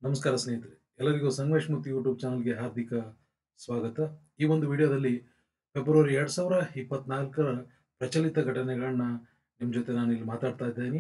ನಮಸ್ಕಾರ ಸ್ನೇಹಿತರೆ ಎಲ್ಲರಿಗೂ ಸಂಗಮೇಶ್ ಮುಕ್ತಿ ಯೂಟ್ಯೂಬ್ ಚಾನಲ್ಗೆ ಹಾರ್ದಿಕ ಸ್ವಾಗತ ಈ ಒಂದು ವಿಡಿಯೋದಲ್ಲಿ ಫೆಬ್ರವರಿ ಎರಡು ಸಾವಿರ ಇಪ್ಪತ್ನಾಲ್ಕರ ಪ್ರಚಲಿತ ಘಟನೆಗಳನ್ನ ನಿಮ್ಮ ಜೊತೆ ನಾನು ಇಲ್ಲಿ ಮಾತಾಡ್ತಾ ಇದ್ದೇನೆ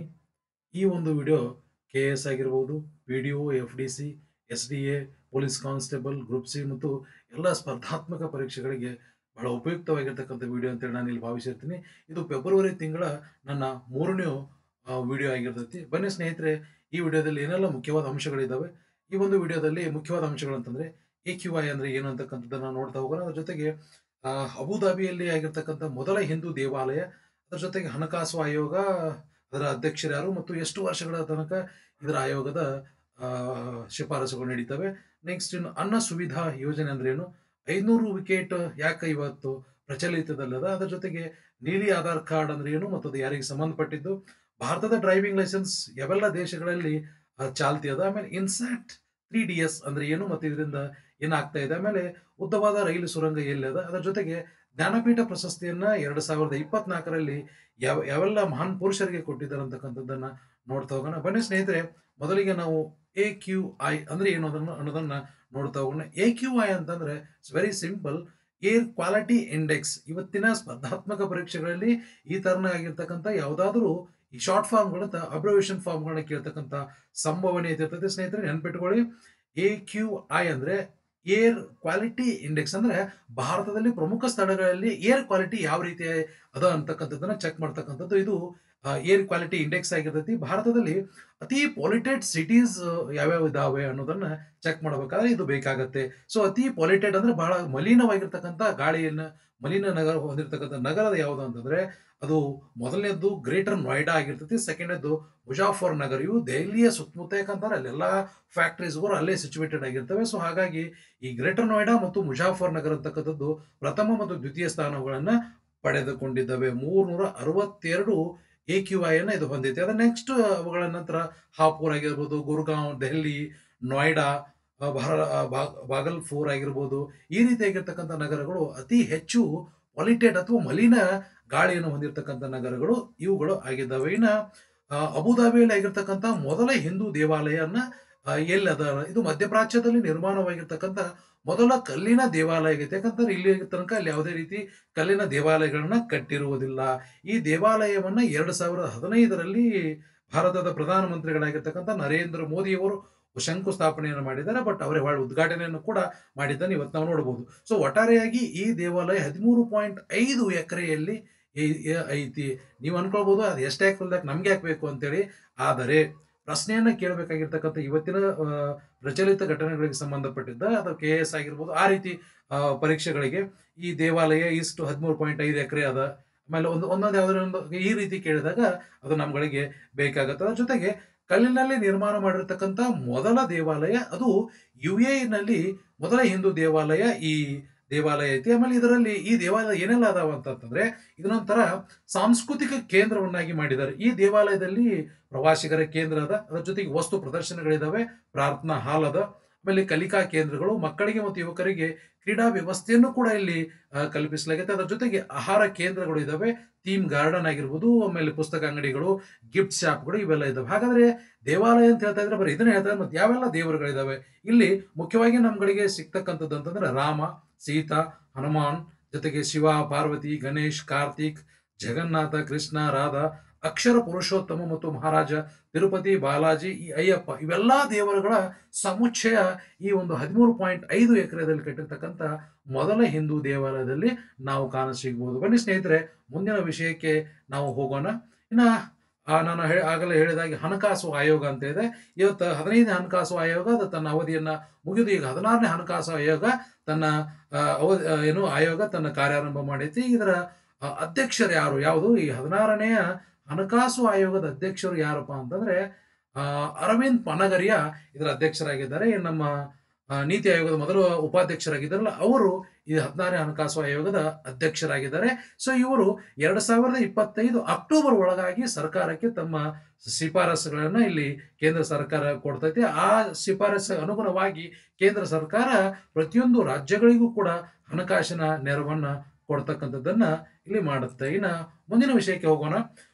ಈ ಒಂದು ವಿಡಿಯೋ ಕೆ ಎಸ್ ಆಗಿರ್ಬೋದು P D O F D C S D A police constable group C ಮತ್ತು ಎಲ್ಲ ಸ್ಪರ್ಧಾತ್ಮಕ ಪರೀಕ್ಷೆಗಳಿಗೆ ಬಹಳ ಉಪಯುಕ್ತವಾಗಿರ್ತಕ್ಕಂಥ ವಿಡಿಯೋ ಅಂತೇಳಿ ನಾನು ಇಲ್ಲಿ ಭಾವಿಸಿರ್ತೀನಿ ಇದು ಫೆಬ್ರವರಿ ತಿಂಗಳ ನನ್ನ ಮೂರನೇ ವಿಡಿಯೋ ಆಗಿರ್ತೈತಿ ಬನ್ನಿ ಸ್ನೇಹಿತರೆ ಈ ವಿಡಿಯೋದಲ್ಲಿ ಏನೆಲ್ಲ ಮುಖ್ಯವಾದ ಅಂಶಗಳಿದ್ದಾವೆ ಈ ಒಂದು ವಿಡಿಯೋದಲ್ಲಿ ಮುಖ್ಯವಾದ ಅಂಶಗಳು ಅಂತಂದ್ರೆ ಎ ಕ್ಯೂ ಐ ಅಂದ್ರೆ ಏನು ಅಂತಕ್ಕಂಥದ್ದನ್ನ ನೋಡ್ತಾ ಹೋಗೋಣ ಅದ್ರ ಜೊತೆಗೆ ಆ, ಅಬುದಾಬಿಯಲ್ಲಿ ಆಗಿರ್ತಕ್ಕಂಥ ಮೊದಲ ಹಿಂದೂ ದೇವಾಲಯ ಅದ್ರ ಜೊತೆಗೆ ಹಣಕಾಸು ಆಯೋಗ ಅದರ ಅಧ್ಯಕ್ಷರು ಯಾರು ಮತ್ತು ಎಷ್ಟು ವರ್ಷಗಳ ತನಕ ಇದರ ಆಯೋಗದ ಆ, ಶಿಫಾರಸುಗಳು ನಡೀತವೆ ನೆಕ್ಸ್ಟ್ ಇನ್ನು ಅನ್ನ ಸುವಿಧಾ ಯೋಜನೆ ಅಂದ್ರೆ ಏನು ಐನೂರು ವಿಕೆಟ್ ಯಾಕೆ ಇವತ್ತು ಪ್ರಚಲಿತದಲ್ಲದ ಅದರ ಜೊತೆಗೆ ನೀಲಿ ಆಧಾರ್ ಕಾರ್ಡ್ ಅಂದ್ರೆ ಏನು ಮತ್ತು ಅದು ಯಾರಿಗೆ ಸಂಬಂಧಪಟ್ಟಿದ್ದು ಭಾರತದ ಡ್ರೈವಿಂಗ್ ಲೈಸೆನ್ಸ್ ಯಾವೆಲ್ಲ ದೇಶಗಳಲ್ಲಿ ಆ, ಚಾಲ್ತಿ ಅದ ಆಮೇಲೆ ಇನ್ಸ್ಯಾಟ್ ತ್ರೀ ಡಿ ಎಸ್ ಅಂದ್ರೆ ಏನು ಮತ್ತು ಇದರಿಂದ ಏನಾಗ್ತಾ ಇದೆ ಆಮೇಲೆ ಉದ್ದವಾದ ರೈಲು ಸುರಂಗ ಎಲ್ಲಿ ಅದ ಅದರ ಜೊತೆಗೆ ಜ್ಞಾನಪೀಠ ಪ್ರಶಸ್ತಿಯನ್ನ ಎರಡು ಸಾವಿರದ ಇಪ್ಪತ್ನಾಲ್ಕರಲ್ಲಿ ಯಾವ ಯಾವೆಲ್ಲ ಮಹಾನ್ ಪುರುಷರಿಗೆ ಕೊಟ್ಟಿದ್ದಾರೆ ಅಂತಕ್ಕಂಥದ್ದನ್ನ ನೋಡ್ತಾ ಹೋಗೋಣ ಬನ್ನಿ ಸ್ನೇಹಿತರೆ ಮೊದಲಿಗೆ ನಾವು ಎ ಕ್ಯೂ ಐ ಅಂದ್ರೆ ಏನು ಅದನ್ನು ಅನ್ನೋದನ್ನ ನೋಡ್ತಾ ಹೋಗೋಣ ಎ ಕ್ಯೂ ಐ ಅಂತಂದ್ರೆ it's very simple air quality index ಇವತ್ತಿನ ಸ್ಪರ್ಧಾತ್ಮಕ ಪರೀಕ್ಷೆಗಳಲ್ಲಿ ಈ ತರನಾಗಿರ್ತಕ್ಕಂಥ ಯಾವುದಾದ್ರೂ ಈ ಶಾರ್ಟ್ ಫಾರ್ಮ್ಗಳಂತ ಅಬ್ರವೇಷನ್ ಫಾರ್ಮ್ಗಳನ್ನ ಕೇಳ್ತಕ್ಕಂಥ ಸಂಭವನೆ ಇರ್ತೈತೆ ಸ್ನೇಹಿತರೆ ನೆನ್ಪಿಟ್ಕೊಳ್ಳಿ ಎ ಕ್ಯೂ ಐ ಅಂದ್ರೆ ಏರ್ ಕ್ವಾಲಿಟಿ ಇಂಡೆಕ್ಸ್ ಅಂದ್ರೆ ಭಾರತದಲ್ಲಿ ಪ್ರಮುಖ ಸ್ಥಳಗಳಲ್ಲಿ ಏರ್ ಕ್ವಾಲಿಟಿ ಯಾವ ರೀತಿ ಅದ ಅಂತಕ್ಕಂಥದ್ದನ್ನ ಚೆಕ್ ಮಾಡ್ತಕ್ಕಂಥದ್ದು ಇದು ಏರ್ ಕ್ವಾಲಿಟಿ ಇಂಡೆಕ್ಸ್ ಆಗಿರ್ತೈತಿ ಭಾರತದಲ್ಲಿ ಅತಿ ಪೊಲಿಟೆಡ್ ಸಿಟೀಸ್ ಯಾವ್ಯಾವ ಇದಾವೆ ಅನ್ನೋದನ್ನ ಚೆಕ್ ಮಾಡಬೇಕಾದ್ರೆ ಇದು ಬೇಕಾಗತ್ತೆ ಸೊ ಅತಿ ಪೊಲಿಟೆಡ್ ಅಂದ್ರೆ ಬಹಳ ಮಲಿನವಾಗಿರ್ತಕ್ಕಂಥ ಗಾಳಿಯನ್ನ ಮಲಿನ ನಗರ ಹೊಂದಿರತಕ್ಕಂಥ ನಗರದ ಯಾವುದು ಅಂತಂದ್ರೆ ಅದು ಮೊದಲನೇದ್ದು ಗ್ರೇಟರ್ ನೋಯ್ಡಾ ಆಗಿರ್ತೈತಿ ಸೆಕೆಂಡದ್ದು ಮುಜಾಫರ್ ನಗರ ಇವು ದೆಹಲಿಯ ಸುತ್ತಮುತ್ತ ಯಾಕಂತಾರೆ ಅಲ್ಲೆಲ್ಲ ಫ್ಯಾಕ್ಟ್ರೀಸ್ಗಳು ಅಲ್ಲೇ ಸಿಚುವೇಟೆಡ್ ಆಗಿರ್ತವೆ ಸೊ ಹಾಗಾಗಿ ಈ ಗ್ರೇಟರ್ ನೋಯ್ಡಾ ಮತ್ತು ಮುಜಾಫರ್ ನಗರ ಅಂತಕ್ಕಂಥದ್ದು ಪ್ರಥಮ ಮತ್ತು ದ್ವಿತೀಯ ಸ್ಥಾನಗಳನ್ನ ಪಡೆದುಕೊಂಡಿದ್ದಾವೆ ಮೂರ್ನೂರ ಅರವತ್ತೆರಡು ಎ ಕ್ಯೂ ಐ ಅನ್ನ ಇದು ಹೊಂದೈತೆ ಅದ ನೆಕ್ಸ್ಟ್ ಅವುಗಳ ನಂತರ ಹಾಪುರ್ ಆಗಿರ್ಬೋದು ಗುರ್ಗಾಂವ್ ದೆಹಲಿ ನೋಯ್ಡಾ ಆ, ಭಾರ- ಆ, ಬಾ- ಬಾಗಲ್ಪುರ್ ಆಗಿರ್ಬೋದು ಈ ರೀತಿಯಾಗಿರ್ತಕ್ಕಂಥ ನಗರಗಳು ಅತಿ ಹೆಚ್ಚು ಪೊಲಿಟೆಡ್ ಅಥವಾ ಮಲಿನ ಗಾಳಿಯನ್ನು ಹೊಂದಿರತಕ್ಕಂಥ ನಗರಗಳು ಇವುಗಳು ಆಗಿದ್ದಾವೆ ಇನ್ನ ಆ, ಅಬುದಾಬಿಯಲ್ಲಿ ಆಗಿರ್ತಕ್ಕಂಥ ಮೊದಲ ಹಿಂದೂ ದೇವಾಲಯನ ಆ, ಎಲ್ಲದ ಇದು ಮಧ್ಯಪ್ರಾಚ್ಯದಲ್ಲಿ ನಿರ್ಮಾಣವಾಗಿರ್ತಕ್ಕಂಥ ಮೊದಲ ಕಲ್ಲಿನ ದೇವಾಲಯ ಆಗೈತೆ ಯಾಕಂತಂದ್ರೆ ಇಲ್ಲಿ ತನಕ ಅಲ್ಲಿ ಯಾವುದೇ ರೀತಿ ಕಲ್ಲಿನ ದೇವಾಲಯಗಳನ್ನ ಕಟ್ಟಿರುವುದಿಲ್ಲ ಈ ದೇವಾಲಯವನ್ನ ಎರಡ್ ಸಾವಿರದ ಹದಿನೈದರಲ್ಲಿ ಭಾರತದ ಪ್ರಧಾನಮಂತ್ರಿಗಳಾಗಿರ್ತಕ್ಕಂಥ ನರೇಂದ್ರ ಮೋದಿಯವರು ಶಂಕುಸ್ಥಾಪನೆಯನ್ನು ಮಾಡಿದ್ದಾರೆ ಬಟ್ ಅವರೇ ಒಳ್ಳೆ ಉದ್ಘಾಟನೆಯನ್ನು ಕೂಡ ಮಾಡಿದ್ದನ್ನು ಇವತ್ತು ನಾವು ನೋಡಬಹುದು ಸೊ ಒಟ್ಟಾರೆಯಾಗಿ ಈ ದೇವಾಲಯ ಹದಿಮೂರು ಪಾಯಿಂಟ್ ಐದು ಎಕರೆಯಲ್ಲಿ ಐ- ಐ- ಐತಿ ನೀವು ಅನ್ಕೊಳ್ಬಹುದು ಅದು ಎಷ್ಟು ಎಕರೆದಾಗ ನಮ್ಗೆ ಹಾಕ್ಬೇಕು ಅಂತೇಳಿ ಆದರೆ ಪ್ರಶ್ನೆಯನ್ನ ಕೇಳಬೇಕಾಗಿರ್ತಕ್ಕಂಥ ಇವತ್ತಿನ ಆ, ಪ್ರಚಲಿತ ಘಟನೆಗಳಿಗೆ ಸಂಬಂಧಪಟ್ಟಿದ್ದ ಅದು ಕೆ ಎಸ್ ಆಗಿರ್ಬೋದು ಆ ರೀತಿ ಆ, ಪರೀಕ್ಷೆಗಳಿಗೆ ಈ ದೇವಾಲಯ ಇಷ್ಟು ಹದಿಮೂರು ಪಾಯಿಂಟ್ ಐದು ಎಕರೆ ಅದ ಆಮೇಲೆ ಒಂದು ಒಂದೊಂದು ಯಾವ್ದಾದ್ರು ಒಂದು ಈ ರೀತಿ ಕೇಳಿದಾಗ ಅದು ನಮ್ಗಳಿಗೆ ಬೇಕಾಗತ್ತೆ ಅದ್ರ ಜೊತೆಗೆ ಕಲ್ಲಿನಲ್ಲಿ ನಿರ್ಮಾಣ ಮಾಡಿರ್ತಕ್ಕಂಥ ಮೊದಲ ದೇವಾಲಯ ಅದು ಯು ಎ ನಲ್ಲಿ ಮೊದಲ ಹಿಂದೂ ದೇವಾಲಯ ಈ ದೇವಾಲಯ ಐತಿ ಆಮೇಲೆ ಇದರಲ್ಲಿ ಈ ದೇವಾಲಯ ಏನೆಲ್ಲ ಅದಾವ ಅಂತಂದ್ರೆ ಇದನ್ನೊಂಥರ ಸಾಂಸ್ಕೃತಿಕ ಕೇಂದ್ರವನ್ನಾಗಿ ಮಾಡಿದ್ದಾರೆ ಈ ದೇವಾಲಯದಲ್ಲಿ ಪ್ರವಾಸಿಗರ ಕೇಂದ್ರ ಅದ ಅದರ ಜೊತೆಗೆ ವಸ್ತು ಪ್ರದರ್ಶನಗಳಿದಾವೆ ಪ್ರಾರ್ಥನಾ ಹಾಲ್ ಅದ ಆಮೇಲೆ ಕಲಿಕಾ ಕೇಂದ್ರಗಳು ಮಕ್ಕಳಿಗೆ ಮತ್ತು ಯುವಕರಿಗೆ ಕ್ರೀಡಾ ವ್ಯವಸ್ಥೆಯನ್ನು ಕೂಡ ಇಲ್ಲಿ ಆ, ಕಲ್ಪಿಸಲಾಗಿದೆ ಅದರ ಜೊತೆಗೆ ಆಹಾರ ಕೇಂದ್ರಗಳು ಇದಾವೆ ಥೀಮ್ ಗಾರ್ಡನ್ ಆಗಿರ್ಬೋದು ಆಮೇಲೆ ಪುಸ್ತಕ ಅಂಗಡಿಗಳು ಗಿಫ್ಟ್ ಶಾಪ್ಗಳು ಇವೆಲ್ಲ ಇದಾವೆ ಹಾಗಾದ್ರೆ ದೇವಾಲಯ ಅಂತ ಹೇಳ್ತಾ ಇದ್ರೆ ಬರೀ ಇದನ್ನ ಹೇಳ್ತಾರೆ ಮತ್ತೆ ಯಾವೆಲ್ಲ ದೇವರುಗಳಿದಾವೆ ಇಲ್ಲಿ ಮುಖ್ಯವಾಗಿ ನಮ್ಗಳಿಗೆ ಸಿಗ್ತಕ್ಕಂಥದ್ದು ಅಂತಂದ್ರೆ ರಾಮ ಸೀತಾ ಹನುಮಾನ್ ಜೊತೆಗೆ ಶಿವ ಪಾರ್ವತಿ ಗಣೇಶ್ ಕಾರ್ತಿಕ್ ಜಗನ್ನಾಥ ಕೃಷ್ಣ ರಾಧಾ ಅಕ್ಷರ ಪುರುಷೋತ್ತಮ ಮತ್ತು ಮಹಾರಾಜ ತಿರುಪತಿ ಬಾಲಾಜಿ ಈ ಅಯ್ಯಪ್ಪ ಇವೆಲ್ಲಾ ದೇವರುಗಳ ಸಮುಚ್ಚಯ ಈ ಒಂದು ಹದಿಮೂರು ಪಾಯಿಂಟ್ ಐದು ಎಕರೆದಲ್ಲಿ ಕಟ್ಟಿರ್ತಕ್ಕಂಥ ಮೊದಲ ಹಿಂದೂ ದೇವಾಲಯದಲ್ಲಿ ನಾವು ಕಾಣ ಸಿಗ್ಬೋದು ಬನ್ನಿ ಸ್ನೇಹಿತರೆ ಮುಂದಿನ ವಿಷಯಕ್ಕೆ ನಾವು ಹೋಗೋಣ ಇನ್ನ ಆ, ನಾನು ಹೇ ಆಗಲೇ ಹೇಳಿದಾಗೆ ಹಣಕಾಸು ಆಯೋಗ ಅಂತ ಇದೆ ಇವತ್ತು ಹದಿನೈದನೇ ಹಣಕಾಸು ಆಯೋಗ ಅದು ತನ್ನ ಅವಧಿಯನ್ನ ಮುಗಿದು ಈಗ ಹದಿನಾರನೇ ಹಣಕಾಸು ಆಯೋಗ ತನ್ನ ಆ, ಅವಧಿ ಆ, ಏನು ಆಯೋಗ ತನ್ನ ಕಾರ್ಯಾರಂಭ ಮಾಡೈತಿ ಇದರ ಆ, ಅಧ್ಯಕ್ಷರು ಯಾರು ಯಾವುದು ಈ ಹದಿನಾರನೆಯ ಹಣಕಾಸು ಆಯೋಗದ ಅಧ್ಯಕ್ಷರು ಯಾರಪ್ಪ ಅಂತಂದ್ರೆ ಆ, ಅರವಿಂದ್ ಪನಗರಿಯ ಇದರ ಅಧ್ಯಕ್ಷರಾಗಿದ್ದಾರೆ ಇನ್ನು ನಮ್ಮ ಆ, ನೀತಿ ಆಯೋಗದ ಮೊದಲು ಉಪಾಧ್ಯಕ್ಷರಾಗಿದ್ದಾರಲ್ಲ ಅವರು ಈ ಹದಿನಾರನೇ ಹಣಕಾಸು ಆಯೋಗದ ಅಧ್ಯಕ್ಷರಾಗಿದ್ದಾರೆ ಸೊ ಇವರು ಎರಡ್ ಸಾವಿರದ ಇಪ್ಪತ್ತೈದು ಅಕ್ಟೋಬರ್ ಒಳಗಾಗಿ ಸರ್ಕಾರಕ್ಕೆ ತಮ್ಮ ಶಿಫಾರಸುಗಳನ್ನ ಇಲ್ಲಿ ಕೇಂದ್ರ ಸರ್ಕಾರ ಕೊಡ್ತೈತೆ ಆ ಶಿಫಾರಸು ಅನುಗುಣವಾಗಿ ಕೇಂದ್ರ ಸರ್ಕಾರ ಪ್ರತಿಯೊಂದು ರಾಜ್ಯಗಳಿಗೂ ಕೂಡ ಹಣಕಾಸಿನ ನೆರವನ್ನ ಕೊಡ್ತಕ್ಕಂಥದ್ದನ್ನ ಇಲ್ಲಿ ಮಾಡುತ್ತೆ ಇನ್ನ ಮುಂದಿನ ವಿಷಯಕ್ಕೆ ಹೋಗೋಣ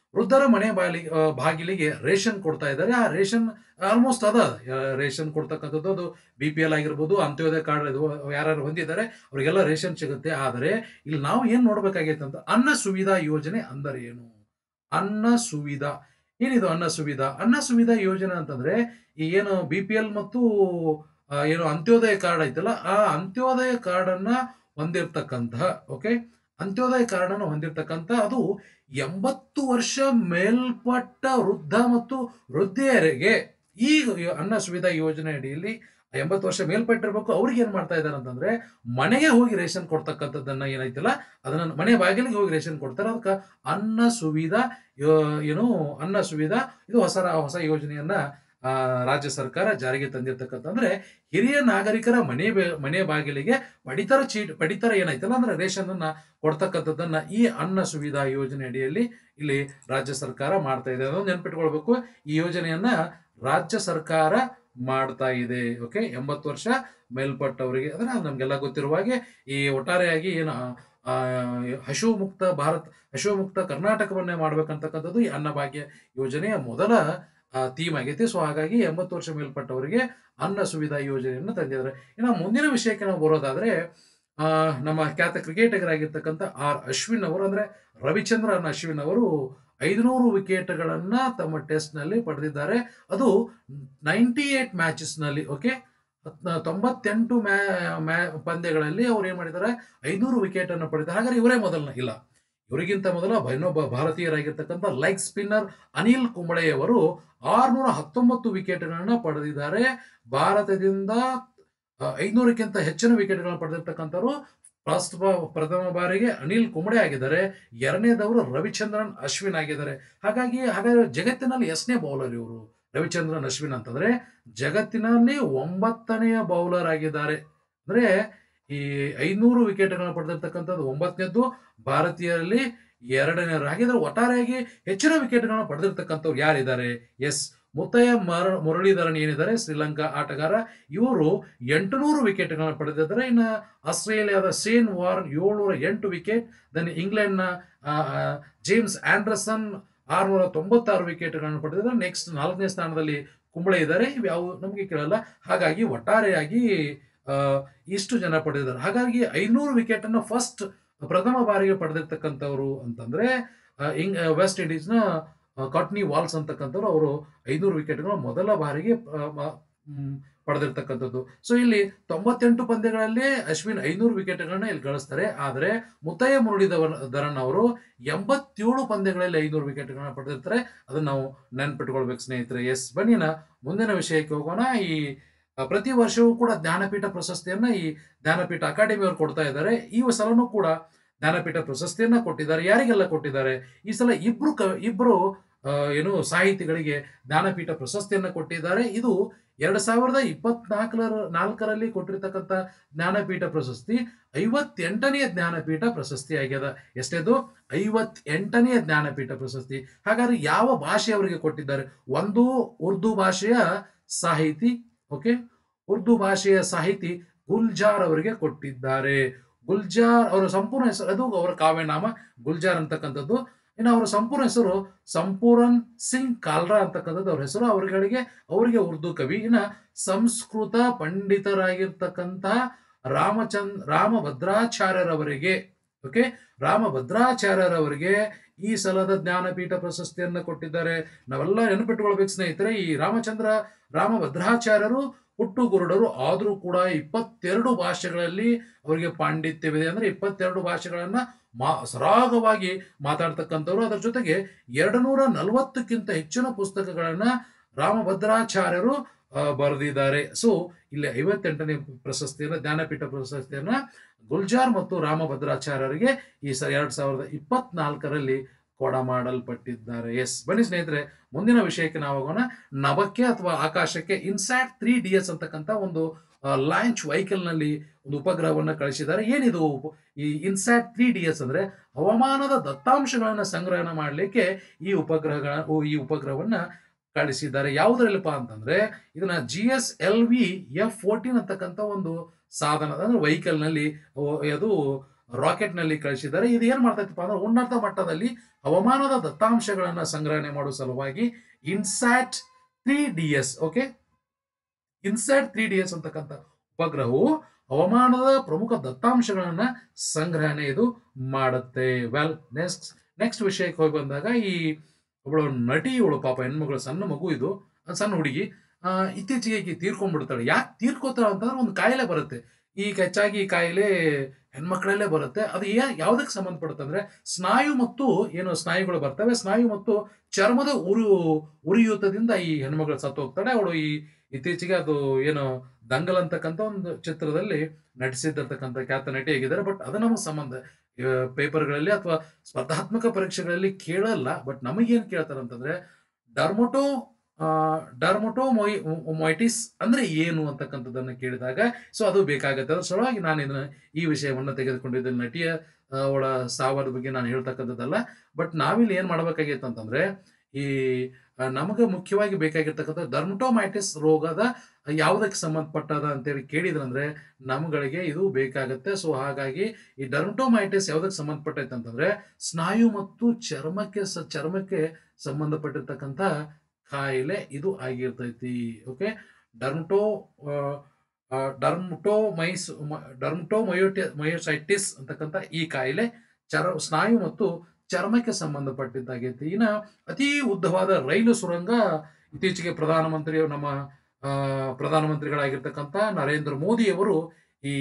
ವೃದ್ಧರ ಮನೆ ಬಾಲಿ ಆ, ಬಾಗಿಲಿಗೆ ರೇಷನ್ ಕೊಡ್ತಾ ಇದ್ದಾರೆ ಆ ರೇಷನ್ ಆಲ್ಮೋಸ್ಟ್ ಅದ ಆ, ರೇಷನ್ ಕೊಡ್ತಕ್ಕಂಥದ್ದು ಅದು ಬಿ ಪಿ ಎಲ್ ಆಗಿರ್ಬೋದು ಅಂತ್ಯೋದಯ ಕಾರ್ಡ್ ಇದು ಯಾರು ಹೊಂದಿದ್ದಾರೆ ಅವರಿಗೆಲ್ಲ ರೇಷನ್ ಸಿಗುತ್ತೆ ಆದರೆ ಇಲ್ಲಿ ನಾವು ಏನ್ ನೋಡ್ಬೇಕಾಗೈತೆ ಅಂತ ಅನ್ನ ಸುವಿಧಾ ಯೋಜನೆ ಅಂದರೆ ಏನು ಅನ್ನ ಸುವಿಧಾ ಏನಿದು ಅನ್ನ ಸುವಿಧಾ ಅನ್ನ ಸುವಿಧಾ ಯೋಜನೆ ಅಂತಂದ್ರೆ ಈ ಏನು ಬಿ ಪಿ ಎಲ್ ಮತ್ತು ಆ, ಏನು ಅಂತ್ಯೋದಯ ಕಾರ್ಡ್ ಐತಲ್ಲ ಆ ಅಂತ್ಯೋದಯ ಕಾರ್ಡ್ ಅನ್ನ ಹೊಂದಿರತಕ್ಕಂತಹ ಓಕೆ ಅಂತ್ಯೋದಯ ಕಾರ್ಡ್ ಅನ್ನು ಹೊಂದಿರತಕ್ಕಂತ ಅದು ಎಂಬತ್ತು ವರ್ಷ ಮೇಲ್ಪಟ್ಟ ವೃದ್ಧ ಮತ್ತು ವೃದ್ಧೆಯರಿಗೆ ಈ ಅನ್ನ ಸುವಿಧಾ ಯೋಜನೆ ಅಡಿಯಲ್ಲಿ ಎಂಬತ್ತು ವರ್ಷ ಮೇಲ್ಪಟ್ಟಿರ್ಬೇಕು ಅವ್ರಿಗೆ ಏನ್ ಮಾಡ್ತಾ ಇದ್ದಾರೆ ಅಂತಂದ್ರೆ ಮನೆಗೆ ಹೋಗಿ ರೇಷನ್ ಕೊಡ್ತಕ್ಕಂಥದ್ದನ್ನ ಏನೈತಲ್ಲ ಅದನ್ನ ಮನೆ ಬಾಗಿಲಿಗೆ ಹೋಗಿ ರೇಷನ್ ಕೊಡ್ತಾರೆ ಅದಕ್ಕೆ ಅನ್ನ ಸುವಿಧಾ ಯೋ- ಏನು ಅನ್ನ ಸುವಿಧಾ ಇದು ಹೊಸ ಹೊಸ ಯೋಜನೆಯನ್ನ ಆ, ರಾಜ್ಯ ಸರ್ಕಾರ ಜಾರಿಗೆ ತಂದಿರ್ತಕ್ಕಂಥ ಅಂದ್ರೆ ಹಿರಿಯ ನಾಗರಿಕರ ಮನೆ ಬೆ- ಮನೆ ಬಾಗಿಲಿಗೆ ಪಡಿತರ ಚೀಟ್ ಪಡಿತರ ಏನೈತಲ್ಲ ಅಂದ್ರೆ ರೇಷನ್ ಅನ್ನ ಕೊಡ್ತಕ್ಕಂಥದ್ದನ್ನ ಈ ಅನ್ನ ಸುವಿಧಾ ಯೋಜನೆ ಅಡಿಯಲ್ಲಿ ಇಲ್ಲಿ ರಾಜ್ಯ ಸರ್ಕಾರ ಮಾಡ್ತಾ ಇದೆ ಅದನ್ನು ನೆನ್ಪಿಟ್ಕೊಳ್ಬೇಕು ಈ ಯೋಜನೆಯನ್ನ ರಾಜ್ಯ ಸರ್ಕಾರ ಮಾಡ್ತಾ ಇದೆ ಓಕೆ ಎಂಬತ್ತು ವರ್ಷ ಮೇಲ್ಪಟ್ಟವರಿಗೆ ಅಂದ್ರೆ ನಮ್ಗೆಲ್ಲ ಗೊತ್ತಿರುವ ಹಾಗೆ ಈ ಒಟ್ಟಾರೆಯಾಗಿ ಏನು ಆ, ಆ, ಹಶು ಮುಕ್ತ ಭಾರತ್ ಹಶು ಮುಕ್ತ ಕರ್ನಾಟಕವನ್ನೇ ಮಾಡ್ಬೇಕಂತಕ್ಕಂಥದ್ದು ಈ ಅನ್ನಭಾಗ್ಯ ಯೋಜನೆಯ ಮೊದಲ ಥೀಮ್ ಆಗೈತಿ ಸೊ ಹಾಗಾಗಿ ಎಂಬತ್ತು ವರ್ಷ ಮೇಲ್ಪಟ್ಟವರಿಗೆ ಅನ್ನ ಸುವಿಧಾ ಯೋಜನೆಯನ್ನು ತಂದಿದ್ದಾರೆ ಇನ್ನು ಮುಂದಿನ ವಿಷಯಕ್ಕೆ ನಾವು ಬರೋದಾದ್ರೆ ಆ, ನಮ್ಮ ಖ್ಯಾತ ಕ್ರಿಕೆಟಿಗರಾಗಿರ್ತಕ್ಕಂಥ ಆರ್ ಅಶ್ವಿನ್ ಅವರು ಅಂದ್ರೆ ರವಿಚಂದ್ರನ್ ಅಶ್ವಿನ್ ಅವರು ಐದುನೂರು ವಿಕೆಟ್ಗಳನ್ನ ತಮ್ಮ ಟೆಸ್ಟ್ ನಲ್ಲಿ ಪಡೆದಿದ್ದಾರೆ ಅದು ನೈಂಟಿ ಏಟ್ ಮ್ಯಾಚಸ್ ನಲ್ಲಿ ಓಕೆ ತೊಂಬತ್ತೆಂಟು ಮ್ಯಾ ಮ್ಯಾ- ಪಂದ್ಯಗಳಲ್ಲಿ ಅವ್ರು ಏನ್ ಮಾಡಿದ್ದಾರೆ ಐನೂರು ವಿಕೆಟ್ ಅನ್ನು ಪಡೆದಿದ್ದಾರೆ ಹಾಗಾದ್ರೆ ಇವರೇ ಮೊದಲ ಇಲ್ಲ ಇವರಿಗಿಂತ ಮೊದಲ ಇನ್ನೊಬ್ಬ ಭಾರತೀಯರಾಗಿರ್ತಕ್ಕಂಥ ಲೈಗ್ ಸ್ಪಿನ್ನರ್ ಅನಿಲ್ ಕುಂಬಳೆಯವರು ಆರ್ನೂರ ಹತ್ತೊಂಬತ್ತು ವಿಕೆಟ್ಗಳನ್ನ ಪಡೆದಿದ್ದಾರೆ ಭಾರತದಿಂದ ಆ, ಐನೂರಕ್ಕಿಂತ ಹೆಚ್ಚಿನ ವಿಕೆಟ್ಗಳನ್ನು ಪಡೆದಿರ್ತಕ್ಕಂಥವ್ರು ಫಸ್ಟ್ ಪ್ರಥಮ ಬಾರಿಗೆ ಅನಿಲ್ ಕುಂಬಳೆ ಆಗಿದ್ದಾರೆ ಎರಡನೇದವರು ರವಿಚಂದ್ರನ್ ಅಶ್ವಿನ್ ಆಗಿದ್ದಾರೆ ಹಾಗಾಗಿ ಹಾಗಾದ್ರೆ ಜಗತ್ತಿನಲ್ಲಿ ಎಷ್ಟನೇ ಬೌಲರ್ ಇವರು ರವಿಚಂದ್ರನ್ ಅಶ್ವಿನ್ ಅಂತಂದ್ರೆ ಜಗತ್ತಿನಲ್ಲಿ ಒಂಬತ್ತನೆಯ ಬೌಲರ್ ಆಗಿದ್ದಾರೆ ಅಂದ್ರೆ ಈ ಐನೂರು ವಿಕೆಟ್ಗಳನ್ನ ಪಡೆದಿರ್ತಕ್ಕಂಥದ್ದು ಒಂಬತ್ತನೇದ್ದು ಭಾರತೀಯರಲ್ಲಿ ಎರಡನೇ ಹಾಗಿದ್ರೆ ಒಟ್ಟಾರೆಯಾಗಿ ಹೆಚ್ಚಿನ ವಿಕೆಟ್ಗಳನ್ನ ಪಡೆದಿರ್ತಕ್ಕಂಥವ್ರು ಯಾರಿದ್ದಾರೆ ಎಸ್ ಮುತ್ತಯ್ಯ ಮರ ಮುರಳೀಧರನ್ ಏನಿದ್ದಾರೆ ಶ್ರೀಲಂಕಾ ಆಟಗಾರ ಇವರು ಎಂಟುನೂರು ವಿಕೆಟ್ಗಳನ್ನ ಪಡೆದಿದ್ದಾರೆ ಇನ್ನು ಆಸ್ಟ್ರೇಲಿಯಾದ ಸೇನ್ ವಾರ್ನ್ ಏಳ್ನೂರ ಎಂಟು ವಿಕೆಟ್ ದೆನ್ ಇಂಗ್ಲೆಂಡ್ನ ಆ, ಆ, ಜೇಮ್ಸ್ ಆಂಡರ್ಸನ್ ಆರ್ನೂರ ತೊಂಬತ್ತಾರು ವಿಕೆಟ್ಗಳನ್ನು ಪಡೆದಿದ್ದಾರೆ ನೆಕ್ಸ್ಟ್ ನಾಲ್ಕನೇ ಸ್ಥಾನದಲ್ಲಿ ಕುಂಬಳೆ ಇದ್ದಾರೆ ಇವು ಯಾವ ನಮಗೆ ಕೇಳಲ್ಲ ಹಾಗಾಗಿ ಒಟ್ಟಾರೆಯಾಗಿ ಆ, ಇಷ್ಟು ಜನ ಪಡೆದಿದ್ದಾರೆ ಹಾಗಾಗಿ ಐನೂರು ವಿಕೆಟ್ ಅನ್ನು ಫಸ್ಟ್ ಪ್ರಥಮ ಬಾರಿಗೆ ಪಡೆದಿರ್ತಕ್ಕಂಥವ್ರು ಅಂತಂದ್ರೆ ಆ, ಇಂಗ್ ವೆಸ್ಟ್ ಇಂಡೀಸ್ನ ಆ, ಕಾಟ್ನಿ ವಾಲ್ಸ್ ಅಂತಕ್ಕಂಥವ್ರು ಅವರು ಐನೂರು ವಿಕೆಟ್ಗಳು ಮೊದಲ ಬಾರಿಗೆ ಆ, ಮ- ಮ್, ಪಡೆದಿರ್ತಕ್ಕಂಥದ್ದು ಸೊ ಇಲ್ಲಿ ತೊಂಬತ್ತೆಂಟು ಪಂದ್ಯಗಳಲ್ಲಿ ಅಶ್ವಿನ್ ಐನೂರು ವಿಕೆಟ್ಗಳನ್ನ ಇಲ್ಲಿ ಗಳಿಸ್ತಾರೆ ಆದರೆ ಮುತ್ತಯ್ಯ ಮುರಳೀಧವನ್ ಧರನ್ ಅವರು ಎಂಬತ್ತೇಳು ಪಂದ್ಯಗಳಲ್ಲಿ ಐನೂರು ವಿಕೆಟ್ಗಳನ್ನ ಪಡೆದಿರ್ತಾರೆ ಅದನ್ನ ನಾವು ನೆನ್ಪಿಟ್ಕೊಳ್ಬೇಕು ಸ್ನೇಹಿತರೆ ಎಸ್ ಬನ್ನಿ ನಾ ಮುಂದಿನ ವಿಷಯಕ್ಕೆ ಹೋಗೋಣ ಈ ಆ, ಪ್ರತಿ ವರ್ಷವೂ ಕೂಡ ಜ್ಞಾನಪೀಠ ಪ್ರಶಸ್ತಿಯನ್ನ ಈ ಜ್ಞಾನಪೀಠ ಅಕಾಡೆಮಿ ಅವರು ಕೊಡ್ತಾ ಇದ್ದಾರೆ ಈ ಸಲನೂ ಕೂಡ ಜ್ಞಾನಪೀಠ ಪ್ರಶಸ್ತಿಯನ್ನ ಕೊಟ್ಟಿದ್ದಾರೆ ಯಾರಿಗೆಲ್ಲ ಕೊಟ್ಟಿದ್ದಾರೆ ಈ ಸಲ ಇಬ್ರು ಕ ಇಬ್ರು ಆ, ಏನು ಸಾಹಿತಿಗಳಿಗೆ ಜ್ಞಾನಪೀಠ ಪ್ರಶಸ್ತಿಯನ್ನ ಕೊಟ್ಟಿದ್ದಾರೆ ಇದು ಎರಡ್ ಸಾವಿರದ ಇಪ್ಪತ್ನಾಲ್ಕರ ನಾಲ್ಕರಲ್ಲಿ ಕೊಟ್ಟಿರ್ತಕ್ಕಂಥ ಜ್ಞಾನಪೀಠ ಪ್ರಶಸ್ತಿ ಐವತ್ತೆಂಟನೆಯ ಜ್ಞಾನಪೀಠ ಪ್ರಶಸ್ತಿ ಆಗ್ಯದ ಎಷ್ಟೇದು ಐವತ್ತೆಂಟನೆಯ ಜ್ಞಾನಪೀಠ ಪ್ರಶಸ್ತಿ ಹಾಗಾದ್ರೆ ಯಾವ ಭಾಷೆ ಅವರಿಗೆ ಕೊಟ್ಟಿದ್ದಾರೆ ಒಂದು ಉರ್ದು ಭಾಷೆಯ ಸಾಹಿತಿ ಓಕೆ ಉರ್ದು ಭಾಷೆಯ ಸಾಹಿತಿ ಗುಲ್ಜಾರ್ ಅವರಿಗೆ ಕೊಟ್ಟಿದ್ದಾರೆ ಗುಲ್ಜಾರ್ ಅವರ ಸಂಪೂರ್ಣ ಹೆಸರು ಅದು ಅವರ ಕಾವ್ಯನಾಮ ಗುಲ್ಜಾರ್ ಅಂತಕ್ಕಂಥದ್ದು ಇನ್ನು ಅವರ ಸಂಪೂರ್ಣ ಹೆಸರು ಸಂಪೂರನ್ ಸಿಂಗ್ ಕಾಲ್ರಾ ಅಂತಕ್ಕಂಥದ್ದು ಅವ್ರ ಹೆಸರು ಅವರುಗಳಿಗೆ ಅವರಿಗೆ ಉರ್ದು ಕವಿ ಇನ್ನ ಸಂಸ್ಕೃತ ಪಂಡಿತರಾಗಿರ್ತಕ್ಕಂತಹ ರಾಮಚಂದ್ ರಾಮಭದ್ರಾಚಾರ್ಯರವರಿಗೆ ಓಕೆ ರಾಮಭದ್ರಾಚಾರ್ಯರವರಿಗೆ ಈ ಸಲದ ಜ್ಞಾನಪೀಠ ಪ್ರಶಸ್ತಿಯನ್ನ ಕೊಟ್ಟಿದ್ದಾರೆ ನಾವೆಲ್ಲ ನೆನಪಿಟ್ಟುಕೊಳ್ಬೇಕು ಸ್ನೇಹಿತರೆ ಈ ರಾಮಚಂದ್ರ ರಾಮಭದ್ರಾಚಾರ್ಯರು ಹುಟ್ಟು ಗುರುಡರು ಆದರೂ ಕೂಡ ಇಪ್ಪತ್ತೆರಡು ಭಾಷೆಗಳಲ್ಲಿ ಅವರಿಗೆ ಪಾಂಡಿತ್ಯವಿದೆ ಅಂದ್ರೆ ಇಪ್ಪತ್ತೆರಡು ಭಾಷೆಗಳನ್ನ ಮಾ ಸರಾಗವಾಗಿ ಮಾತಾಡ್ತಕ್ಕಂಥವ್ರು ಅದರ ಜೊತೆಗೆ ಎರಡು ನೂರ ನಲವತ್ತಕ್ಕಿಂತ ಹೆಚ್ಚಿನ ಪುಸ್ತಕಗಳನ್ನ ರಾಮಭದ್ರಾಚಾರ್ಯರು ಆ, ಬರೆದಿದ್ದಾರೆ ಸೊ ಇಲ್ಲಿ ಐವತ್ತೆಂಟನೇ ಪ್ರಶಸ್ತಿಯನ್ನ ಜ್ಞಾನಪೀಠ ಪ್ರಶಸ್ತಿಯನ್ನ ಗುಲ್ಜಾರ್ ಮತ್ತು ರಾಮಭದ್ರಾಚಾರ್ಯರಿಗೆ ಈ ಸ ಎರಡ್ ಸಾವಿರದ ಇಪ್ಪತ್ನಾಲ್ಕರಲ್ಲಿ ಕೊಡ ಮಾಡಲ್ಪಟ್ಟಿದ್ದಾರೆ ಎಸ್ ಬನ್ನಿ ಸ್ನೇಹಿತರೆ ಮುಂದಿನ ವಿಷಯಕ್ಕೆ ನಾವು ಹೋಗೋಣ ನಭಕ್ಕೆ ಅಥವಾ ಆಕಾಶಕ್ಕೆ ಇನ್ಸ್ಯಾಟ್ ತ್ರೀ ಡಿ ಎಸ್ ಅಂತಕ್ಕಂಥ ಒಂದು ಲಾಂಚ್ ವೆಹಿಕಲ್ ನಲ್ಲಿ ಒಂದು ಉಪಗ್ರಹವನ್ನ ಕಳಿಸಿದ್ದಾರೆ ಏನಿದು ಉಪ- ಈ ಇನ್ಸ್ಯಾಟ್ ತ್ರೀ ಡಿ ಎಸ್ ಅಂದ್ರೆ ಹವಾಮಾನದ ದತ್ತಾಂಶಗಳನ್ನ ಸಂಗ್ರಹಣ ಮಾಡಲಿಕ್ಕೆ ಈ ಉಪಗ್ರಹಗಳ ಓ, ಈ ಉಪಗ್ರಹವನ್ನ ಕಳಿಸಿದ್ದಾರೆ ಯಾವುದರಲ್ಲಪ್ಪ ಅಂತಂದ್ರೆ ಇದನ್ನ G S L V F fourteen ಅಂತಕ್ಕಂಥ ಒಂದು ಸಾಧನ ಅಂದ್ರೆ ವೆಹಿಕಲ್ ನಲ್ಲಿ ಓ, ಅದು ರಾಕೆಟ್ ನಲ್ಲಿ ಕಳಿಸಿದ್ದಾರೆ ಇದು ಏನ್ ಮಾಡ್ತೈತಪ್ಪ ಅಂದ್ರೆ ಉನ್ನತ ಮಟ್ಟದಲ್ಲಿ ಹವಾಮಾನದ ದತ್ತಾಂಶಗಳನ್ನ ಸಂಗ್ರಹಣೆ ಮಾಡುವ ಸಲುವಾಗಿ INSAT three D S okay INSAT three D S ಅಂತಕ್ಕಂಥ ಉಪಗ್ರಹವು ಹವಾಮಾನದ ಪ್ರಮುಖ ದತ್ತಾಂಶಗಳನ್ನ ಸಂಗ್ರಹಣೆ ಇದು ಮಾಡುತ್ತೆ ವೆಲ್ ನೆಕ್ಸ್ಟ್ ನೆಕ್ಸ್ಟ್ ವಿಷಯಕ್ಕೆ ಹೋಗಿ ಬಂದಾಗ ಈ ಒಬ್ಬಳು ನಟಿ ಇವಳು ಪಾಪ ಹೆಣ್ಮಗಳು ಸಣ್ಣ ಮಗು ಇದು ಆ ಸಣ್ಣ ಹುಡುಗಿ ಆ, ಇತ್ತೀಚೆಗೆ ಈಕೆ ತೀರ್ಕೊಂಡ್ಬಿಡ್ತಾಳೆ ಯಾಕೆ ತೀರ್ಕೋತಾಳೆ ಅಂತಂದ್ರೆ ಒಂದು ಕಾಯಿಲೆ ಬರುತ್ತೆ ಈಗ ಹೆಚ್ಚಾಗಿ ಈ ಕಾಯಿಲೆ ಹೆಣ್ಮಕ್ಳಲ್ಲೇ ಬರುತ್ತೆ ಅದು ಯಾ ಯಾವುದಕ್ಕೆ ಸಂಬಂಧಪಡುತ್ತೆ ಅಂದ್ರೆ ಸ್ನಾಯು ಮತ್ತು ಏನು ಸ್ನಾಯುಗಳು ಬರ್ತವೆ ಸ್ನಾಯು ಮತ್ತು ಚರ್ಮದ ಉರು ಉರಿಯೂತದಿಂದ ಈ ಹೆಣ್ಮಗಳು ಸತ್ತು ಹೋಗ್ತಾಳೆ ಅವಳು ಈ ಇತ್ತೀಚೆಗೆ ಅದು ಏನು ದಂಗಲ್ ಅಂತಕ್ಕಂಥ ಒಂದು ಚಿತ್ರದಲ್ಲಿ ನಟಿಸಿದ್ದಿರ್ತಕ್ಕಂಥ ಖ್ಯಾತ ನಟಿ ಆಗಿದ್ದಾರೆ ಬಟ್ ಅದು ನಮಗೆ ಸಂಬಂಧ ಆ, ಪೇಪರ್ಗಳಲ್ಲಿ ಅಥವಾ ಸ್ಪರ್ಧಾತ್ಮಕ ಪರೀಕ್ಷೆಗಳಲ್ಲಿ ಕೇಳಲ್ಲ ಬಟ್ ನಮಗೇನು ಕೇಳ್ತಾರೆ ಅಂತಂದ್ರೆ ಡರ್ಮೊಟೋ ಡರ್ಮೊಟೋ ಮೊಯ್ ಮೊಯ್ಟಿಸ್ ಅಂದ್ರೆ ಏನು ಅಂತಕ್ಕಂಥದ್ದನ್ನು ಕೇಳಿದಾಗ ಸೊ ಅದು ಬೇಕಾಗತ್ತೆ ಅದ್ರ ಸಲುವಾಗಿ ನಾನು ಇದನ್ನ ಈ ವಿಷಯವನ್ನು ತೆಗೆದುಕೊಂಡಿದ್ದೇನೆ ನಟಿಯ ಆ, ಅವಳ ಸಾವರ ಬಗ್ಗೆ ನಾನು ಹೇಳ್ತಕ್ಕಂಥದ್ದಲ್ಲ ಬಟ್ ನಾವಿಲ್ಲಿ ಏನ್ ಮಾಡ್ಬೇಕಾಗಿತ್ತು ಅಂತಂದ್ರೆ ಈ ಆ, ನಮಗೆ ಮುಖ್ಯವಾಗಿ ಬೇಕಾಗಿರ್ತಕ್ಕಂಥ ಡರ್ಮಟೋಮೈಟಿಸ್ ರೋಗದ ಯಾವುದಕ್ಕೆ ಸಂಬಂಧಪಟ್ಟದ ಅಂತೇಳಿ ಕೇಳಿದ್ರಂದ್ರೆ ನಮ್ಗಳಿಗೆ ಇದು ಬೇಕಾಗತ್ತೆ ಸೊ ಹಾಗಾಗಿ ಈ ಡರ್ಮಟೋಮೈಟಿಸ್ ಯಾವುದಕ್ಕೆ ಸಂಬಂಧಪಟ್ಟೈತೆ ಅಂತಂದ್ರೆ ಸ್ನಾಯು ಮತ್ತು ಚರ್ಮಕ್ಕೆ ಸ ಚರ್ಮಕ್ಕೆ ಸಂಬಂಧಪಟ್ಟಿರ್ತಕ್ಕಂಥ ಕಾಯಿಲೆ ಇದು ಆಗಿರ್ತೈತಿ ಓಕೆ ಡರ್ಮಟೋ ಡರ್ಮಟೋಮೈಸ್ ಡರ್ಮಟೋಮಯೋಟಿ ಮಯೋಸೈಟಿಸ್ ಅಂತಕ್ಕಂಥ ಈ ಕಾಯಿಲೆ ಚರ ಸ್ನಾಯು ಮತ್ತು ಚರ್ಮಕ್ಕೆ ಸಂಬಂಧಪಟ್ಟಿದ್ದಾಗೈತಿ ಇನ್ನ ಅತಿ ಉದ್ದವಾದ ರೈಲು ಸುರಂಗ ಇತ್ತೀಚೆಗೆ ಪ್ರಧಾನಮಂತ್ರಿ ನಮ್ಮ ಆ, ಪ್ರಧಾನಮಂತ್ರಿಗಳಾಗಿರ್ತಕ್ಕಂಥ ನರೇಂದ್ರ ಮೋದಿ ಅವರು ಈ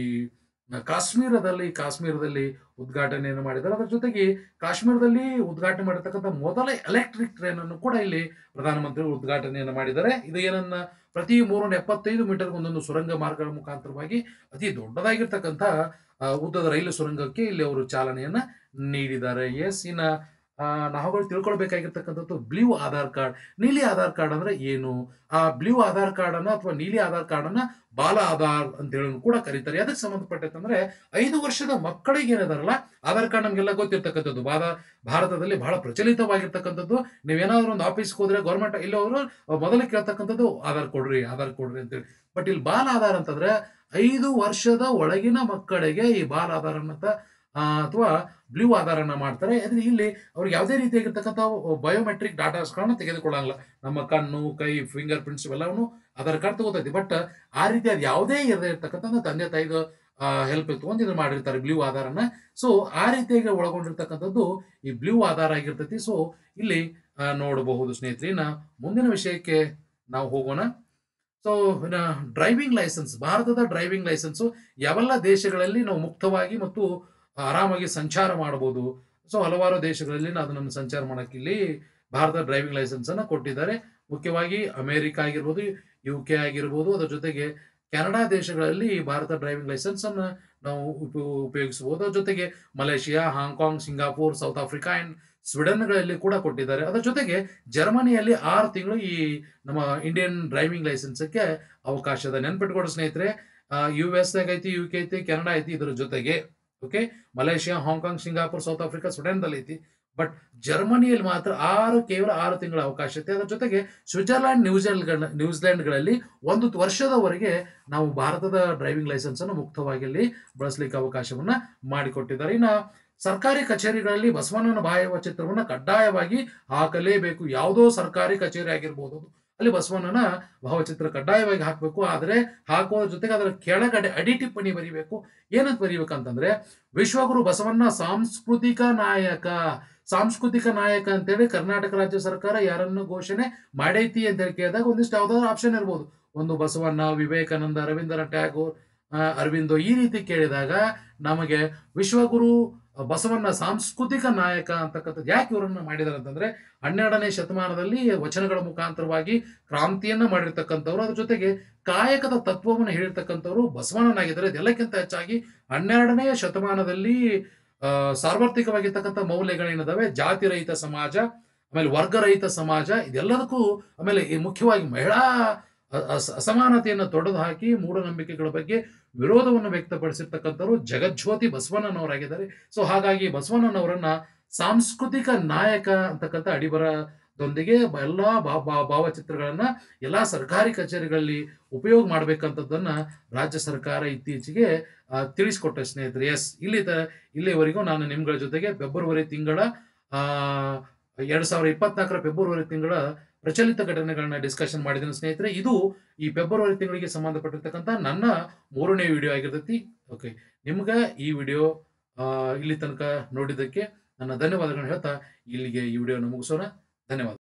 ಕಾಶ್ಮೀರದಲ್ಲಿ ಕಾಶ್ಮೀರದಲ್ಲಿ ಉದ್ಘಾಟನೆಯನ್ನು ಮಾಡಿದ್ದಾರೆ ಅದರ ಜೊತೆಗೆ ಕಾಶ್ಮೀರದಲ್ಲಿ ಉದ್ಘಾಟನೆ ಮಾಡಿರ್ತಕ್ಕಂಥ ಮೊದಲ ಎಲೆಕ್ಟ್ರಿಕ್ ಟ್ರೈನ್ ಅನ್ನು ಕೂಡ ಇಲ್ಲಿ ಪ್ರಧಾನಮಂತ್ರಿಗಳು ಉದ್ಘಾಟನೆಯನ್ನು ಮಾಡಿದ್ದಾರೆ ಇದು ಏನನ್ನ ಪ್ರತಿ ಮೂರನೇ ಎಪ್ಪತ್ತೈದು ಮೀಟರ್ ಒಂದೊಂದು ಸುರಂಗ ಮಾರ್ಗಗಳ ಮುಖಾಂತರವಾಗಿ ಅತಿ ದೊಡ್ಡದಾಗಿರ್ತಕ್ಕಂಥ ಆ, ಉದ್ದದ ರೈಲು ಸುರಂಗಕ್ಕೆ ಇಲ್ಲಿ ಅವರು ಚಾಲನೆಯನ್ನ ನೀಡಿದ್ದಾರೆ ಎಸ್ ಇನ್ನ ಆ, ನಾವುಗಳು ತಿಳ್ಕೊಳ್ಬೇಕಾಗಿರ್ತಕ್ಕಂಥದ್ದು ಬ್ಲೂ ಆಧಾರ್ ಕಾರ್ಡ್ ನೀಲಿ ಆಧಾರ್ ಕಾರ್ಡ್ ಅಂದ್ರೆ ಏನು ಆ ಬ್ಲೂ ಆಧಾರ್ ಕಾರ್ಡ್ ಅನ್ನ ಅಥವಾ ನೀಲಿ ಆಧಾರ್ ಕಾರ್ಡ್ ಅನ್ನ ಬಾಲ ಆಧಾರ್ ಅಂತ ಹೇಳಿ ಕೂಡ ಕರೀತಾರೆ ಅದಕ್ಕೆ ಸಂಬಂಧಪಟ್ಟಂದ್ರೆ ಐದು ವರ್ಷದ ಮಕ್ಕಳಿಗೆ ಏನಿದಾರಲ್ಲ ಆಧಾರ್ ಕಾರ್ಡ್ ನಮ್ಗೆಲ್ಲ ಗೊತ್ತಿರ್ತಕ್ಕಂಥದ್ದು ಭಾರ ಭಾರತದಲ್ಲಿ ಬಹಳ ಪ್ರಚಲಿತವಾಗಿರ್ತಕ್ಕಂಥದ್ದು ನೀವೇನಾದ್ರೂ ಒಂದು ಆಫೀಸ್ಗೆ ಹೋದ್ರೆ ಗೌರ್ಮೆಂಟ್ ಇಲ್ಲಿ ಅವರು ಮೊದಲು ಕೇಳ್ತಕ್ಕಂಥದ್ದು ಆಧಾರ್ ಕೊಡ್ರಿ ಆಧಾರ್ ಕೊಡ್ರಿ ಅಂತೇಳಿ ಬಟ್ ಇಲ್ಲಿ ಬಾಲ ಆಧಾರ್ ಅಂತಂದ್ರೆ ಐದು ವರ್ಷದ ಒಳಗಿನ ಮಕ್ಕಳಿಗೆ ಈ ಬಾಲ ಆಧಾರ್ ಅನ್ನತ ಅಥವಾ ಬ್ಲೂ ಆಧಾರನ ಮಾಡ್ತಾರೆ ಅಂದ್ರೆ ಇಲ್ಲಿ ಅವ್ರಿಗೆ ಯಾವುದೇ ರೀತಿಯಾಗಿರ್ತಕ್ಕಂಥ ಬಯೋಮೆಟ್ರಿಕ್ ಡಾಟಾಸ್ಗಳನ್ನ ತೆಗೆದುಕೊಳ್ಳಲ್ಲ ನಮ್ಮ ಕಣ್ಣು ಕೈ ಫಿಂಗರ್ ಪ್ರಿಂಟ್ಸ್ ಇವೆಲ್ಲವನ್ನು ಆಧಾರ್ ಕಾರ್ಡ್ ತಗೋತೈತಿ ಬಟ್ ಆ ರೀತಿ ಅದು ಯಾವುದೇ ಇರದೇ ಇರ್ತಕ್ಕಂಥ ತಂದೆ ತಾಯಿದು ಹೆಲ್ಪ್ ತಗೊಂಡು ಇದು ಮಾಡಿರ್ತಾರೆ ಬ್ಲೂ ಆಧಾರನ ಸೊ ಆ ರೀತಿಯಾಗಿ ಒಳಗೊಂಡಿರ್ತಕ್ಕಂಥದ್ದು ಈ ಬ್ಲೂ ಆಧಾರ ಆಗಿರ್ತೈತಿ ಸೊ ಇಲ್ಲಿ ಆ, ನೋಡಬಹುದು ಸ್ನೇಹಿತರೆ ಇನ್ನ ಮುಂದಿನ ವಿಷಯಕ್ಕೆ ನಾವು ಹೋಗೋಣ ಸೊ ಡ್ರೈವಿಂಗ್ ಲೈಸೆನ್ಸ್ ಭಾರತದ ಡ್ರೈವಿಂಗ್ ಲೈಸೆನ್ಸು ಯಾವೆಲ್ಲ ದೇಶಗಳಲ್ಲಿ ನಾವು ಮುಕ್ತವಾಗಿ ಮತ್ತು ಆರಾಮಾಗಿ ಸಂಚಾರ ಮಾಡಬಹುದು ಸೊ ಹಲವಾರು ದೇಶಗಳಲ್ಲಿ ನಾವು ಅದನ್ನು ಸಂಚಾರ ಮಾಡಕ್ಕೆ ಇಲ್ಲಿ ಭಾರತ ಡ್ರೈವಿಂಗ್ ಲೈಸೆನ್ಸ್ ಅನ್ನ ಕೊಟ್ಟಿದ್ದಾರೆ ಮುಖ್ಯವಾಗಿ ಅಮೆರಿಕ ಆಗಿರ್ಬೋದು ಯು ಕೆ ಆಗಿರ್ಬೋದು ಅದರ ಜೊತೆಗೆ ಕೆನಡಾ ದೇಶಗಳಲ್ಲಿ ಈ ಭಾರತ ಡ್ರೈವಿಂಗ್ ಲೈಸೆನ್ಸ್ ಅನ್ನ ನಾವು ಉಪ- ಉಪಯೋಗಿಸಬಹುದು ಅದ್ರ ಜೊತೆಗೆ Malaysia Hong Kong Singapore South Africa and ಸ್ವೀಡನ್ಗಳಲ್ಲಿ ಕೂಡ ಕೊಟ್ಟಿದ್ದಾರೆ ಅದರ ಜೊತೆಗೆ ಜರ್ಮನಿಯಲ್ಲಿ ಆರು ತಿಂಗಳು ಈ ನಮ್ಮ ಇಂಡಿಯನ್ ಡ್ರೈವಿಂಗ್ ಲೈಸೆನ್ಸ್ಗೆ ಅವಕಾಶ ಇದೆ ನೆನ್ಪಿಟ್ಕೊಡು ಸ್ನೇಹಿತರೆ ಯು ಎಸ್ ಐತಿ ಯು ಕೆ ಐತಿ ಕೆನಡಾ ಐತಿ ಇದ್ರ ಜೊತೆಗೆ okay Malaysia Hong Kong Singapore South Africa ಸ್ವೀಡನ್ದಲ್ಲಿ ಐತಿ ಬಟ್ ಜರ್ಮನಿಯಲ್ಲಿ ಮಾತ್ರ ಆರು ಕೇವಲ ಆರು ತಿಂಗಳ ಅವಕಾಶ ಐತೆ ಅದರ ಜೊತೆಗೆ ಸ್ವಿಟ್ಜರ್ಲ್ಯಾಂಡ್ ನ್ಯೂಜಿಲೆಂಡ್ ನ್ಯೂಜಿಲೆಂಡ್ಗಳಲ್ಲಿ ಒಂದು ವರ್ಷದವರೆಗೆ ನಾವು ಭಾರತದ ಡ್ರೈವಿಂಗ್ ಲೈಸೆನ್ಸ್ ಅನ್ನು ಮುಕ್ತವಾಗಿ ಅಲ್ಲಿ ಬಳಸಲಿಕ್ಕೆ ಅವಕಾಶವನ್ನ ಮಾಡಿಕೊಟ್ಟಿದ್ದಾರೆ ಇನ್ನ ಸರ್ಕಾರಿ ಕಚೇರಿಗಳಲ್ಲಿ ಬಸವಣ್ಣನ ಭಾವಚಿತ್ರವನ್ನ ಕಡ್ಡಾಯವಾಗಿ ಹಾಕಲೇಬೇಕು ಯಾವುದೋ ಸರ್ಕಾರಿ ಕಚೇರಿ ಆಗಿರ್ಬೋದು ಅದು. ಅಲ್ಲಿ ಬಸವಣ್ಣನ ಭಾವಚಿತ್ರ ಕಡ್ಡಾಯವಾಗಿ ಹಾಕಬೇಕು ಆದರೆ ಹಾಕುವ ಜೊತೆಗೆ ಅದರ ಕೆಳಗಡೆ ಅಡಿ ಟಿಪ್ಪಣಿ ಬರಿಬೇಕು ಏನಂತ ಬರಿಬೇಕಂತಂದ್ರೆ ವಿಶ್ವಗುರು ಬಸವಣ್ಣ ಸಾಂಸ್ಕೃತಿಕ ನಾಯಕ ಸಾಂಸ್ಕೃತಿಕ ನಾಯಕ ಅಂತೇಳಿ ಕರ್ನಾಟಕ ರಾಜ್ಯ ಸರ್ಕಾರ ಯಾರನ್ನು ಘೋಷಣೆ ಮಾಡೈತಿ ಅಂತ ಹೇಳಿ ಕೇಳಿದಾಗ ಒಂದಿಷ್ಟು ಯಾವ್ದಾದ್ರು ಆಪ್ಷನ್ ಇರ್ಬೋದು ಒಂದು ಬಸವಣ್ಣ ವಿವೇಕಾನಂದ ರವೀಂದ್ರ ಟ್ಯಾಗೋರ್ ಆ, ಅರವಿಂದೋ ಈ ರೀತಿ ಕೇಳಿದಾಗ ನಮಗೆ ವಿಶ್ವಗುರು ಬಸವಣ್ಣ ಸಾಂಸ್ಕೃತಿಕ ನಾಯಕ ಅಂತಕ್ಕಂಥದ್ದು ಯಾಕೆ ಇವರನ್ನ ಮಾಡಿದಾರೆ ಅಂತಂದ್ರೆ ಹನ್ನೆರಡನೇ ಶತಮಾನದಲ್ಲಿ ವಚನಗಳ ಮುಖಾಂತರವಾಗಿ ಕ್ರಾಂತಿಯನ್ನ ಮಾಡಿರ್ತಕ್ಕಂಥವ್ರು ಅದ್ರ ಜೊತೆಗೆ ಕಾಯಕದ ತತ್ವವನ್ನು ಹೇಳಿರ್ತಕ್ಕಂಥವ್ರು ಬಸವಣ್ಣನಾಗಿದ್ದಾರೆ ಇದೆಲ್ಲಕ್ಕಿಂತ ಹೆಚ್ಚಾಗಿ ಹನ್ನೆರಡನೆಯ ಶತಮಾನದಲ್ಲಿ ಆ, ಸಾರ್ವತ್ರಿಕವಾಗಿರ್ತಕ್ಕಂಥ ಮೌಲ್ಯಗಳೇನಿದಾವೆ ಜಾತಿ ರಹಿತ ಸಮಾಜ ಆಮೇಲೆ ವರ್ಗರಹಿತ ಸಮಾಜ ಇದೆಲ್ಲದಕ್ಕೂ ಆಮೇಲೆ ಈ ಮುಖ್ಯವಾಗಿ ಮಹಿಳಾ ಅ- ಅಸ- ಅಸಮಾನತೆಯನ್ನು ತೊಡೆದು ಹಾಕಿ ಮೂಢನಂಬಿಕೆಗಳ ಬಗ್ಗೆ ವಿರೋಧವನ್ನು ವ್ಯಕ್ತಪಡಿಸಿರ್ತಕ್ಕಂಥವ್ರು ಜಗಜ್ಯೋತಿ ಬಸವಣ್ಣನವರಾಗಿದ್ದಾರೆ ಸೊ ಹಾಗಾಗಿ ಬಸವಣ್ಣನವರನ್ನ ಸಾಂಸ್ಕೃತಿಕ ನಾಯಕ ಅಂತಕ್ಕಂಥ ಅಡಿಬರ ದೊಂದಿಗೆ ಎಲ್ಲ ಭಾವಚಿತ್ರಗಳನ್ನ ಎಲ್ಲ ಸರ್ಕಾರಿ ಕಚೇರಿಗಳಲ್ಲಿ ಉಪಯೋಗ ಮಾಡ್ಬೇಕಂತದ್ದನ್ನ ರಾಜ್ಯ ಸರ್ಕಾರ ಇತ್ತೀಚೆಗೆ ಆ, ತಿಳಿಸ್ಕೊಟ್ಟ ಸ್ನೇಹಿತರೆ ಎಸ್ ಇಲ್ಲಿ ತ- ಇಲ್ಲಿವರೆಗೂ ನಾನು ನಿಮ್ಗಳ ಜೊತೆಗೆ ಫೆಬ್ರವರಿ ತಿಂಗಳ ಆ ಎರಡ್ ಸಾವಿರದ ಇಪ್ಪತ್ನಾಲ್ಕರ ಫೆಬ್ರವರಿ ತಿಂಗಳ ಪ್ರಚಲಿತ ಘಟನೆಗಳನ್ನ ಡಿಸ್ಕಷನ್ ಮಾಡಿದ್ದೀನಿ ಸ್ನೇಹಿತರೆ ಇದು ಈ ಫೆಬ್ರವರಿ ತಿಂಗಳಿಗೆ ಸಂಬಂಧಪಟ್ಟಿರ್ತಕ್ಕಂಥ ನನ್ನ ಮೂರನೇ ವಿಡಿಯೋ ಆಗಿರ್ತೈತಿ ಓಕೆ ನಿಮ್ಗೆ ಈ ವಿಡಿಯೋ ಇಲ್ಲಿ ತನಕ ನೋಡಿದ್ದಕ್ಕೆ ನನ್ನ ಧನ್ಯವಾದಗಳನ್ನ ಹೇಳ್ತಾ ಇಲ್ಲಿಗೆ ಈ ವಿಡಿಯೋನ ಮುಗಿಸೋಣ ಧನ್ಯವಾದ